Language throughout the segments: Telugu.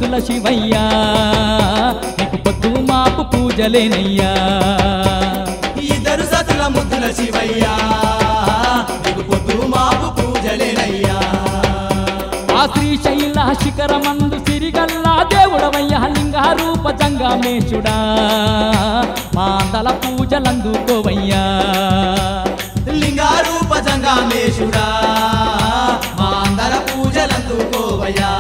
ముద్దుల శివయ్యా నీకు పొద్దు మాపు పూజలేనయ్యా ఇద్దరు సతుల ముద్దుల శివయ్యా నీకు పొద్దు మాపు పూజలేనయ్యా ఆ శ్రీశైల శిఖరమందు సిరిగల్లా దేవుడవయ్యా లింగారూప జంగమేశుడా మాందల పూజలందుకోవయ్యా లింగారూప జంగామేశుడా మా అందర పూజలందుకోవయ్యా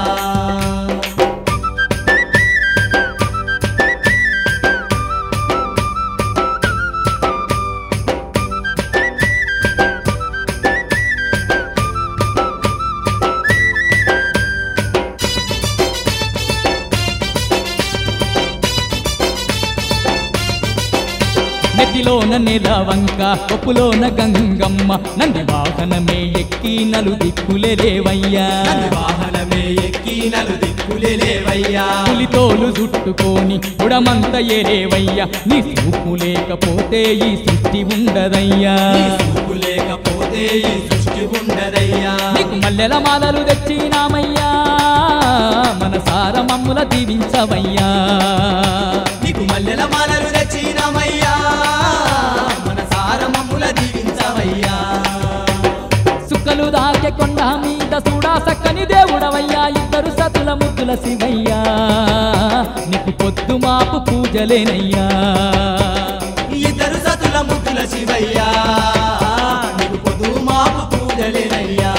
నెత్తిలోన నెలవంక కొప్పులోన గంగమ్మ నంది వాహనమే ఎక్కి నలు దిక్కులే రేవయ్యా నంది వాహనమే ఎక్కి నలు దిక్కులే లేవయ్యా పులితోలు చుట్టుకొని ఉడమంత ఏరేవయ్యా నీ చూపు లేకపోతే ఈ సృష్టి ఉండదయ్యా నీ చూపు లేకపోతే ఈ సృష్టి ఉండదయ్యా నీకు మల్లెల మాలలు తెచ్చినామయ్యా మనసార మమ్ముల దీవించవయ్యా నీకు మల్లెల మాలలు తెచ్చినమయ్యా మన సారమమ్ముల దీవించవయ్యా సుక్కలు దాకే కొండ మీద చూడా సక్కని దేవుడవయ్యా ఇద్దరు సతుల ముద్దుల శివయ్యా నీకు పొద్దు మాపు పూజలేనయ్యా ఇద్దరు సతుల ముద్దుల శివయ్యా నీకు పొద్దు మాపు పూజలేనయ్యా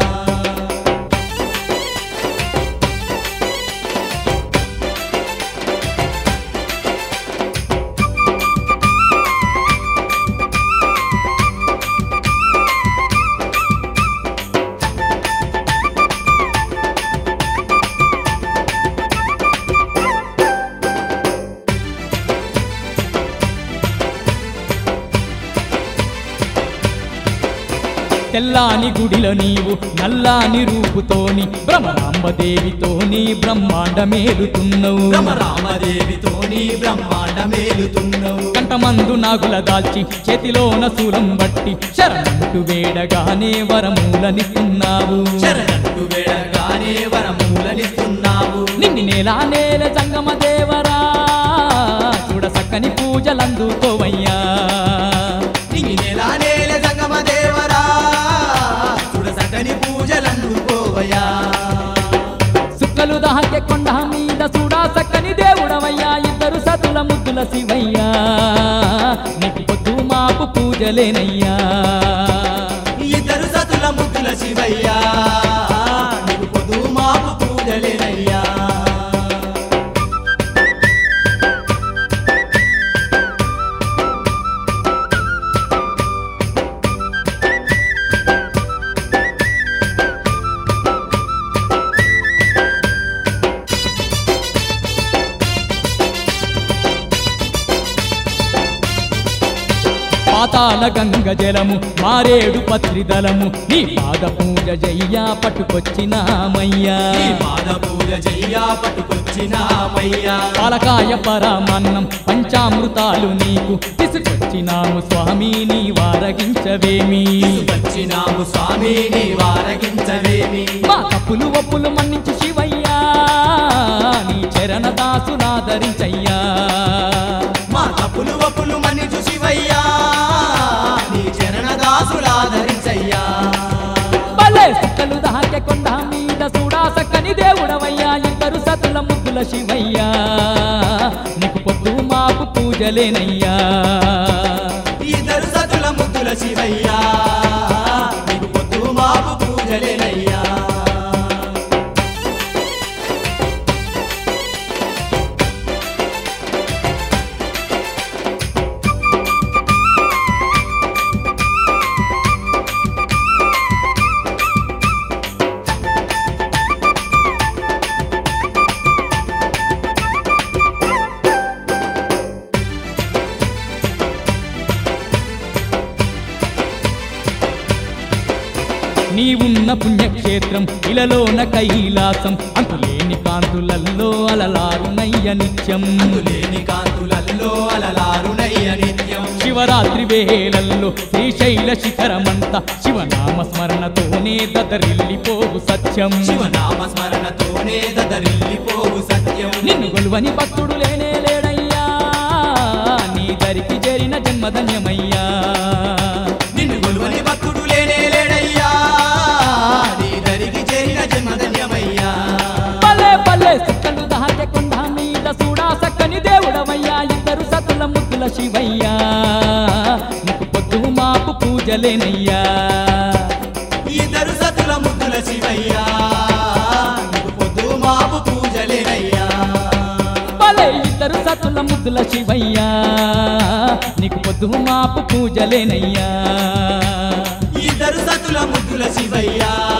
తెల్లాని గుడిలో నీవు నల్లాని రూపుతోని బ్రహ్మాంబదేవితోని బ్రహ్మాండ మేలుతున్నవు రామదేవితోని బ్రహ్మాండ మేలుతున్నావు కంటమందు నాగుల దాల్చి చేతిలోన శూలం బట్టి శరణంటు వేడగానే వరమూలనిస్తున్నావు శరణంటు వేడగానే వరమూలనిస్తున్నావు నిన్ను నేలా నేల జంగమ దేవరా చూడ సక్కని పూజలందుకోవయ్యా నిన్ను నెలా నేల జంగమ దేవరా చూడ సకని పూజలందుకోవయ్యా సుక్కలు దాకే కొండ మీద చూడా సక్కని దేవుడవయ్యా ఇద్దరు సతుల ముద్దుల శివయ్యా నీకు పొద్దు మాపు పూజలేనయ్యా ఇద్దరు సతుల ముద్దుల శివయ్యా నీకు పొద్దు మాపు పూజలేనయ్యా పాతాల గంగ జలము మారేడు పత్రిదలము నీ పాద పూజ జయ్యా పట్టుకొచ్చినామయ్యా నీ పాద పూజ చెయ్యా పట్టుకొచ్చినామయ్యా పాలకాయ పరమాన్నం పంచామృతాలు నీకు తీసుకొచ్చినాము స్వామి నీ వారగించవేమి వచ్చినాము స్వామి నీ వారగించవేమి మా తప్పులు ఒప్పులు మన్నించు శివయ్యా నీ చరణ దాసునాదరించయ్యా మా తప్పులు ఒప్పులు మన్నిచు శివయ్యా నీ చరణ దాసులాదరించయ్యా భలే సుక్కలు దాకే కొండ మీద చూడా సక్కని దేవుడవయ్యా ఇద్దరు సతుల ముద్దుల శివయ్యా నీకు పొద్దు మాపు పూజలేనయ్యా ఇద్దరు సతుల ముద్దుల శివయ్యా నీకు పొద్దు మాపు పూజలేనయ్యా ఉన్న పుణ్యక్షేత్రం ఇలలోన కైలాసం అంతులేని కాంతులల్లో అలలారునయ్య నిత్యం లేని కాంతులల్లో అలలారునయ్య నిత్యం శివరాత్రి వేళల్లో శ్రీశైల శిఖరమంతా శివనామ స్మరణతోనే దదరిల్లిపోవు సత్యం శివనామ స్మరణతోనే దదరిల్లిపోవు సత్యం నిన్ను గొలువని భక్తుడు లేనే లేడయ్యా నీ దరికి చేరిన జన్మధన్యమయ్యా నిన్ను కొలువని భక్తుడు లేనే లేడయ్యా నీ దరికి చేరిన జన్మధన్యమయ్యా పల్లె పల్లె సుక్కలు దాచె కొండ మీద చూడా సక్కని దేవుడవయ్యా ఇద్దరు సతుల ముద్దుల శివయ్యా నీకు పొద్దు మాపు పూజలేనయ్యా ఇద్దరు సతుల ముద్దుల శివయ్యా నీకు పొద్దు మాపు పూజలేనయ్యా పల్లె ఇద్దరు సతుల ముద్దుల శివయ్యా నీకు పొద్దు మాపు పూజలేనయ్యా ఇద్దరు సతుల ముద్దుల శివయ్యా